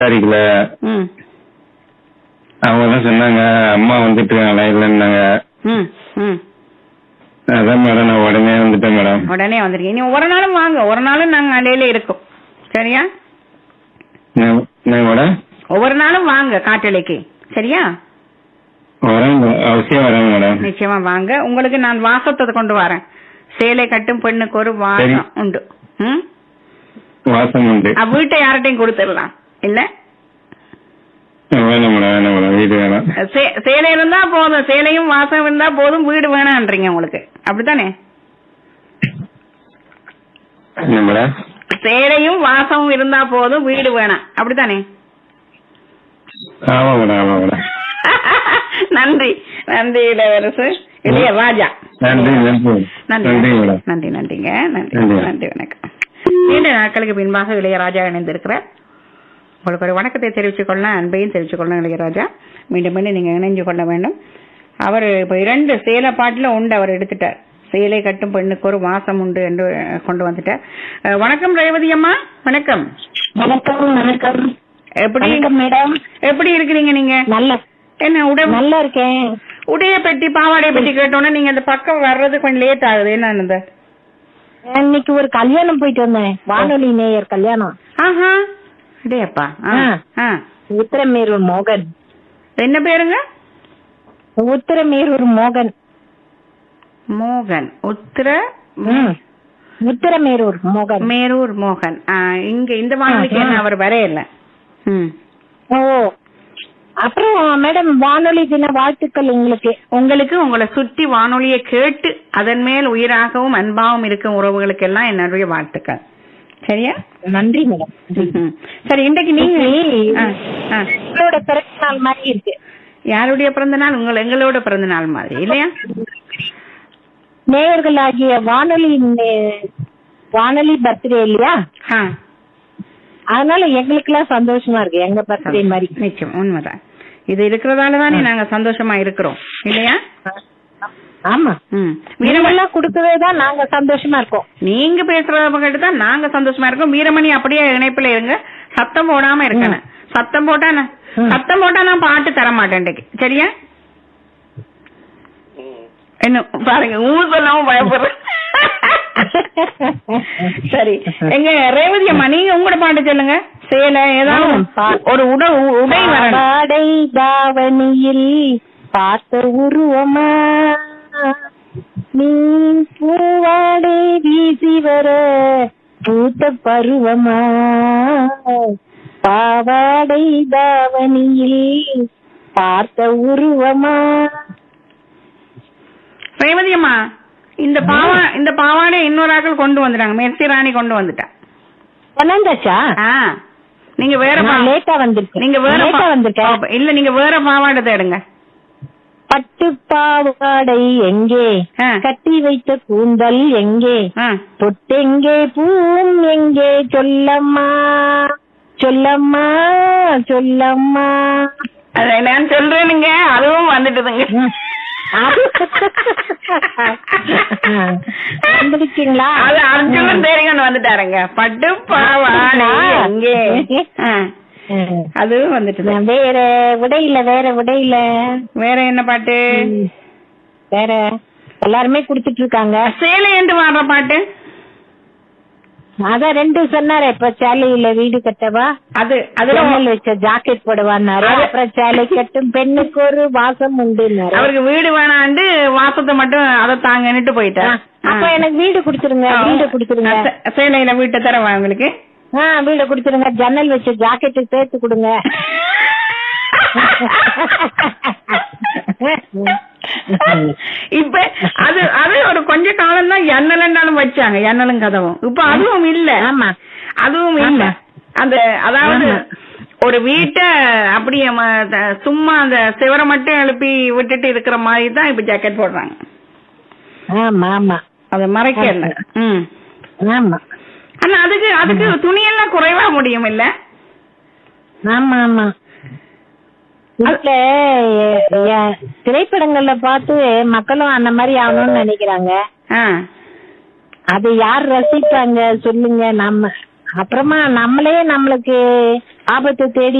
விசாரிக்கல ம் அவங்க தான் சொன்னாங்க அம்மா வந்துட்டு இல்லைன்னாங்க ம் ம் அதான் மேடம் நான் உடனே வந்துட்டேன் மேடம் உடனே வந்துருக்கீங்க நீ ஒரு நாளும் வாங்க ஒரு நாளும் நாங்க அடையில இருக்கோம் சரியா நான் நான் மேடம் ஒவ்வொரு நாளும் வாங்க காட்டலைக்கு சரியா வரேன் மேடம். அவசியம் வரேன் மேடம் நிச்சயமா வாங்க உங்களுக்கு நான் வாசத்தை கொண்டு வரேன் சேலை கட்டும் பெண்ணுக்கு ஒரு வாசம் சரி. உண்டு ம் வாசம் உண்டு அ, வீட்டை யார்கிட்டையும் கொடுத்துடலாம் இல்ல வேணாம் மேடம் வேணாம் மேடம் வீடு வேணாம் சே- சேலை இருந்தா போதும் சேலையும் வாசம் இருந்தா போதும் வீடு வேணான்றீங்க உங்களுக்கு அப்படித்தானே என்ன மேடம் சேலையும் வாசமும் இருந்தா போதும் வீடு வேணாம் அப்படித்தானே ஆமா மேடம் ஆமா மேடம் நன்றி நன்றி இளவரசு இல்லையா ராஜா நன்றி நன்றி நன்றி நன்றி மேடம் நன்றி நன்றிங்க நன்றி நன்றி. நன்றி வணக்கம் நீண்ட நாட்களுக்கு பின்பாக இளையராஜா இணைந்திருக்கிறார் உங்களுக்கு ஒரு வணக்கத்தை தெரிவித்துக் கொள்ளலாம் அன்பையும் தெரிவித்துக் கொள்ளலாம் இளையராஜா மீண்டும் மீண்டும் நீங்க இணைஞ்சு கொள்ள வேண்டும் அவர் இப்ப இரண்டு சேலை பாட்டுல உண்டு அவர் எடுத்துட்டார் சேலை கட்டும் பெண்ணுக்கு ஒரு வாசம் உண்டு என்று கொண்டு வந்துட்டார் அஹ், வணக்கம் ரேவதி அம்மா வணக்கம் வணக்கம் வணக்கம் எப்படி வணக்கம் மேடம் எப்படி இருக்கிறீங்க நீங்க நல்ல என்ன உட நல்லா இருக்கேன் உடைய பெட்டி பாவாடைய பெட்டி கேட்டோன்னே நீங்க அந்த பக்கம் வர்றது கொஞ்சம் லேட் ஆகுது என்ன இந்த இன்னைக்கு ஒரு கல்யாணம் போயிட்டு வந்தேன் வானொலி நேயர் கல்யாணம் ஆஹா அடேப்பா ஆ, ஆ. ஆ. உத்திரமேரூர் மோகன் என்ன பேருங்க உத்திரமேரூர் மோகன் மோகன் உத்திர ம். உத்திரமேரூர் மோகன் மேரூர் மோகன் ஆ, இங்க இந்த வானொலிக்கு ஆ, ஆ. என்ன அவர் வரையல ம் ஓ அப்புறம் மேடம் வானொலி தின வாழ்த்துக்கள் உங்களுக்கு உங்களுக்கு உங்களை சுற்றி வானொலியை கேட்டு அதன் மேல் உயிராகவும் அன்பாகவும் இருக்கும் உறவுகளுக்கு எல்லாம் என்னுடைய வாழ்த்துக்கள் சரியா நன்றி மேடம் ம். சரி இன்றைக்கு நீங்க ஆ, ஆ. உங்களோட பிறந்த நாள் மாதிரி இருக்கு யாருடைய பிறந்த நாள் உங்கள் எங்களோட பிறந்த நாள் மாதிரி இல்லையா நேயர்களாகிய வானொலி நே- வானொலி பர்த்டே இல்லையா ஆ அதனால எங்களுக்கு எல்லாம் சந்தோஷமா இருக்கு எங்க பர்த்டே மாதிரி நிச்சயம் உண்மைதான் இது இருக்கிறதால தானே நாங்க சந்தோஷமா இருக்கிறோம் இல்லையா ஆமா ம் வீரமெல்லாம் கொடுக்கவே தான் நாங்க சந்தோஷமா இருக்கோம் நீங்க பேசுறத கேட்டு தான் நாங்க சந்தோஷமா இருக்கோம் வீரமணி அப்படியே இணைப்புல இருங்க சத்தம் போடாம இருக்கணும் சத்தம் போட்டா நான் ம். சத்தம் போட்டா நான் பாட்டு தர மாட்டேன் இன்னைக்கு. சரியா என்ன பாருங்க ஊ சொல்லாம பயப்படுறேன் சரி எங்க ரேவதி அம்மா நீங்க உங்களோட பாட்டு சொல்லுங்க சேலை ஏதாவது ஆ, பா- ஒரு உட உடை வரணும் பாடை தாவணியில் பார்த்த உருவமா நீ பூவாடை வீசி வர பூத்த பருவமா பாவாடை தாவணியில் பார்த்த உருவமா ரேவதி அம்மா இந்த பாவா இந்த பாவாடை இன்னொரு ஆட்கள் கொண்டு வந்துட்டாங்க மெர்சி ராணி கொண்டு வந்துட்டா கொண்டாந்தாச்சா ஆ நீங்க வேற பா- நான் லேட்டா வந்திருக்கேன் நீங்க வேற லேட்டா பா- வந்திருக்கேன் இல்ல நீங்க வேற பாவாடை தேடுங்க பட்டு பாவாடை எங்கே ஆ. கட்டி வைத்த கூந்தல் எங்கே ஆ. பொட்டெங்கே பூம் எங்கே சொல்லம்மா சொல்லம்மா சொல்லம்மா அத நான் சொல்றேனுங்க அதுவும் வந்துட்டுதுங்க வந்துடுச்சுங்களா அது அர்ஜுனன் தேரிங்கன்னு வந்துட்டாருங்க பட்டு பாவாடை எங்கே ஆ, ம். அதுவும் வந்துட்டுது வேற விடையில வேற விடையில வேற என்ன பாட்டு வேற எல்லாருமே குடுத்துட்டு இருக்காங்க சேலை என்று வாடுற பாட்டு அதான் ரெண்டு சொன்னாரு இப்ப சேலையில வீடு கட்டவா அது அதுல ஜன்னல் வச்ச ஜாக்கெட் போடுவான்னாரு அது- அப்புறம் சேலை கட்டும் பெண்ணுக்கு ஒரு வாசம் உண்டுன்னாரு அவருக்கு வீடு வேணாண்டு வாசத்தை மட்டும் அதை தாங்கன்னுட்டு போயிட்டார் அப்ப எனக்கு வீடு கொடுத்துருங்க வீடு கொடுத்துருங்க சே- சேலையில வீட்டை தரவா உங்களுக்கு ஆ வீடு கொடுத்துருங்க ஜன்னல் வச்ச ஜாக்கெட்டு சேர்த்து கொடுங்க இப்ப அது அது ஒரு கொஞ்ச காலம் தான் எண்ணலண்டாலும் வச்சாங்க எண்ணலும் கதவும் இப்ப அதுவும் இல்ல ஆமா அதுவும் இல்ல ஆமா. அந்த அதாவது ஆமா. ஒரு வீட்டை அப்படியே ம- த- சும்மா அந்த சிவரை மட்டும் எழுப்பி விட்டுட்டு இருக்கிற மாதிரி தான் இப்ப ஜாக்கெட் போடுறாங்க ஆமா ஆமா அதை மறைக்கல ம் ஆமா ஆனா அதுக்கு அதுக்கு துணியெல்லாம் குறைவா முடியும் இல்ல ஆமா ஆமா வீட்டுல எ- எ- திரைப்படங்கள்ல பார்த்து மக்களும் அந்த மாதிரி ஆகணும்னு நினைக்கிறாங்க ஆ அது யார் ரசிப்பாங்க சொல்லுங்க நம்ம அப்புறமா நம்மளே நம்மளுக்கு ஆபத்தை தேடி